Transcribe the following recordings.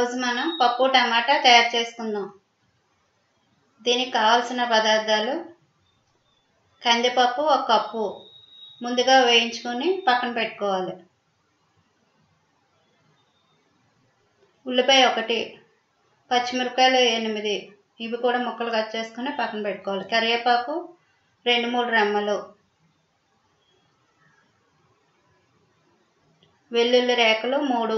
ఈరోజు మనం పప్పు టమాటా తయారు చేసుకుందాం దీనికి కావాల్సిన పదార్థాలు కందిపప్పు ఒక కప్పు ముందుగా వేయించుకొని పక్కన పెట్టుకోవాలి ఉల్లిపాయ ఒకటి పచ్చిమిరపకాయలు ఎనిమిది ఇవి కూడా ముక్కలు కట్ చేసుకొని పక్కన పెట్టుకోవాలి కరివేపాకు రెండు మూడు రెమ్మలు వెల్లుల్లి రేకలు మూడు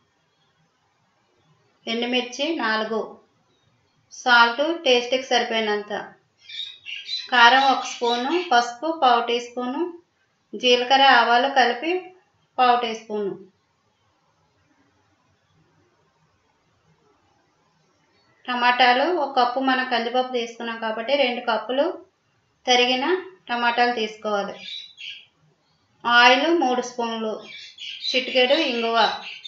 ఎండుమిర్చి నాలుగు సాల్ట్ టేస్ట్కి సరిపోయినంత కారం ఒక స్పూను పసుపు పావు టీ స్పూను జీలకర్ర ఆవాలు కలిపి పావు టీ స్పూను టమాటాలు ఒక కప్పు మనం కందిపప్పు తీసుకున్నాం కాబట్టి రెండు కప్పులు తరిగిన టమాటాలు తీసుకోవాలి ఆయిల్ మూడు స్పూన్లు చిటికెడు ఇంగువ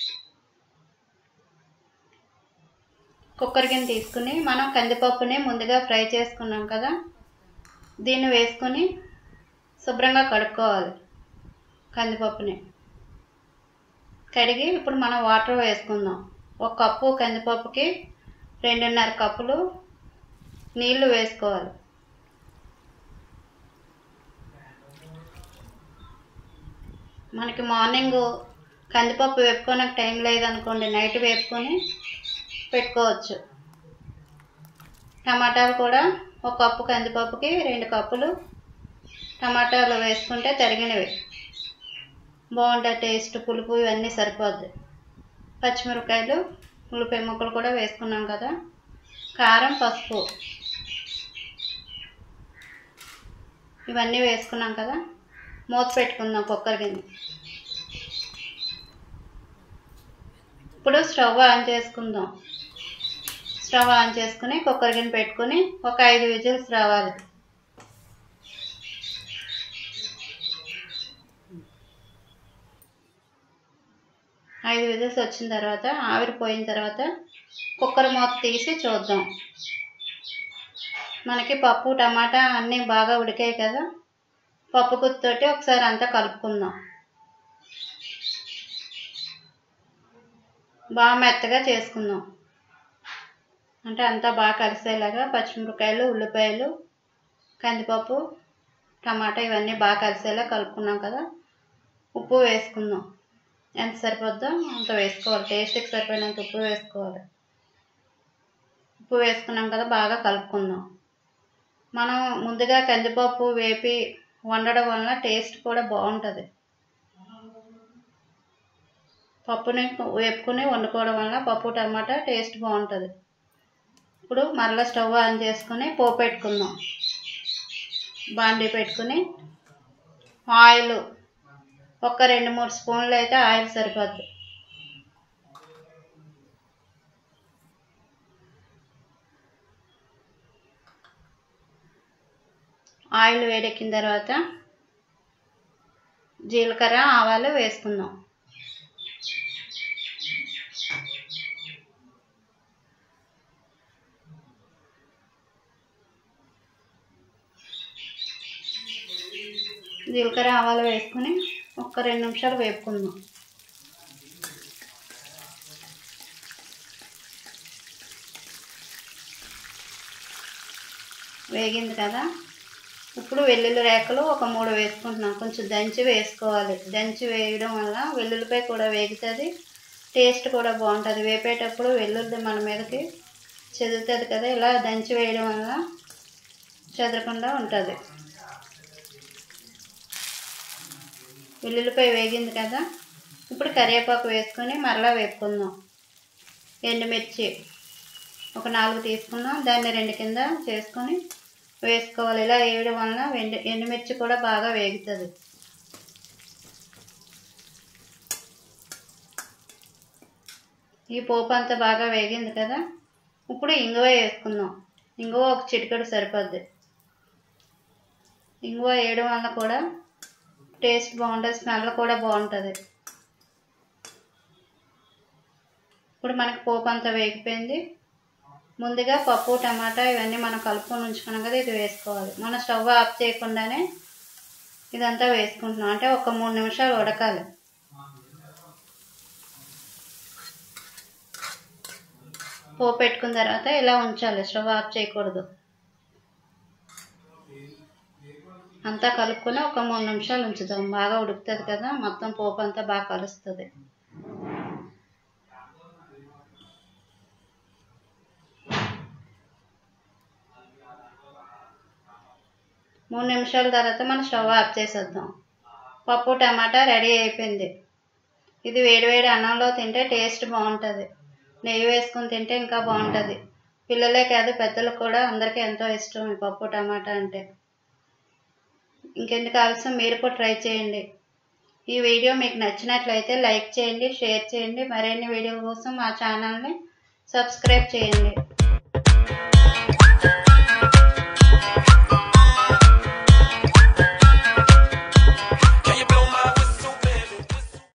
కుక్కర్ కింద తీసుకుని మనం కందిపప్పుని ముందుగా ఫ్రై చేసుకున్నాం కదా దీన్ని వేసుకొని శుభ్రంగా కడుక్కోవాలి కందిపప్పుని కడిగి ఇప్పుడు మనం వాటర్ వేసుకుందాం ఒక కప్పు కందిపప్పుకి రెండున్నర కప్పులు నీళ్లు వేసుకోవాలి మనకి మార్నింగ్ కందిపప్పు వేపుకోనకు టైం లేదనుకోండి నైట్ వేపుకొని పెట్టుకోవచ్చు టమాటాలు కూడా ఒక కప్పు కందిపప్పుకి రెండు కప్పులు టమాటాలు వేసుకుంటే తరిగినవి బాగుంటుంది టేస్ట్ పులుపు ఇవన్నీ సరిపోద్ది పచ్చిమిరపకాయలు ఉల్లిపాయ ముక్కలు కూడా వేసుకున్నాం కదా కారం పసుపు ఇవన్నీ వేసుకున్నాం కదా మూత పెట్టుకుందాం కుక్కర్ కింద ఇప్పుడు స్టవ్ ఆన్ చేసుకుందాం స్టవ్ ఆన్ చేసుకుని కుక్కర్ గిన్నె పెట్టుకుని ఒక ఐదు విజిల్స్ రావాలి ఐదు విజిల్స్ వచ్చిన తర్వాత ఆవిరి పోయిన తర్వాత కుక్కర్ మూత తీసి చూద్దాం మనకి పప్పు టమాటా అన్నీ బాగా ఉడికాయి కదా పప్పు గుత్తోటి ఒకసారి అంతా కలుపుకుందాం బాగా మెత్తగా చేసుకుందాం అంటే అంతా బాగా కలిసేలాగా పచ్చిమిరపకాయలు ఉల్లిపాయలు కందిపప్పు టమాటా ఇవన్నీ బాగా కలిసేలా కలుపుకున్నాం కదా ఉప్పు వేసుకుందాం ఎంత సరిపోద్దో అంత వేసుకోవాలి టేస్ట్కి సరిపోయినంత ఉప్పు వేసుకోవాలి ఉప్పు వేసుకున్నాం కదా బాగా కలుపుకుందాం మనం ముందుగా కందిపప్పు వేపి వండడం వలన టేస్ట్ కూడా బాగుంటుంది పప్పుని వేపుకుని వండుకోవడం వలన పప్పు టమాటా టేస్ట్ బాగుంటుంది ఇప్పుడు మరలా స్టవ్ ఆన్ చేసుకుని పోపు పెట్టుకుందాం బాండీ పెట్టుకుని ఆయిల్ ఒక రెండు మూడు స్పూన్లు అయితే ఆయిల్ సరిపోద్ది ఆయిల్ వేడెక్కిన తర్వాత జీలకర్ర ఆవాలు వేసుకుందాం జీలకర్ర ఆవాలు వేసుకుని ఒక రెండు నిమిషాలు వేపుకుందాం వేగింది కదా ఇప్పుడు వెల్లుల్లి రేకలు ఒక మూడు వేసుకుంటున్నాం కొంచెం దంచి వేసుకోవాలి దంచి వేయడం వల్ల వెల్లుల్లిపాయ కూడా వేగుతుంది టేస్ట్ కూడా బాగుంటుంది వేపేటప్పుడు వెల్లుల్లి మన మీదకి చెదురుతుంది కదా ఇలా దంచి వేయడం వల్ల చెదరకుండా ఉంటుంది వెల్లుల్లిపాయ వేగింది కదా ఇప్పుడు కరివేపాకు వేసుకొని మరలా వేపుకుందాం ఎండుమిర్చి ఒక నాలుగు తీసుకున్నాం దాన్ని రెండు కింద చేసుకొని వేసుకోవాలి ఇలా వేయడం వలన ఎండు ఎండుమిర్చి కూడా బాగా వేగుతుంది ఈ పోపు అంతా బాగా వేగింది కదా ఇప్పుడు ఇంగువ వేసుకుందాం ఇంగువ ఒక చిటికెడు సరిపోద్ది ఇంగువ వేయడం వల్ల కూడా టేస్ట్ బాగుంటుంది స్మెల్ కూడా బాగుంటుంది ఇప్పుడు మనకి పోపు అంతా వేగిపోయింది ముందుగా పప్పు టమాటా ఇవన్నీ మనం కలుపుకొని ఉంచుకున్నాం కదా ఇది వేసుకోవాలి మనం స్టవ్ ఆఫ్ చేయకుండానే ఇదంతా వేసుకుంటున్నాం అంటే ఒక మూడు నిమిషాలు ఉడకాలి పోపు పెట్టుకున్న తర్వాత ఇలా ఉంచాలి స్టవ్ ఆఫ్ చేయకూడదు అంతా కలుపుకొని ఒక మూడు నిమిషాలు ఉంచుదాం బాగా ఉడుకుతుంది కదా మొత్తం పోపు అంతా బాగా కలుస్తుంది మూడు నిమిషాల తర్వాత మనం స్టవ్ ఆఫ్ చేసేద్దాం పప్పు టమాటా రెడీ అయిపోయింది ఇది వేడివేడి అన్నంలో తింటే టేస్ట్ బాగుంటుంది నెయ్యి వేసుకొని తింటే ఇంకా బాగుంటుంది పిల్లలే కాదు పెద్దలకు కూడా అందరికీ ఎంతో ఇష్టం ఈ పప్పు టమాటా అంటే ఇంకెందుకు ఆలస్యం మీరు కూడా ట్రై చేయండి ఈ వీడియో మీకు నచ్చినట్లయితే లైక్ చేయండి షేర్ చేయండి మరిన్ని వీడియో కోసం మా ఛానల్ని సబ్స్క్రైబ్ చేయండి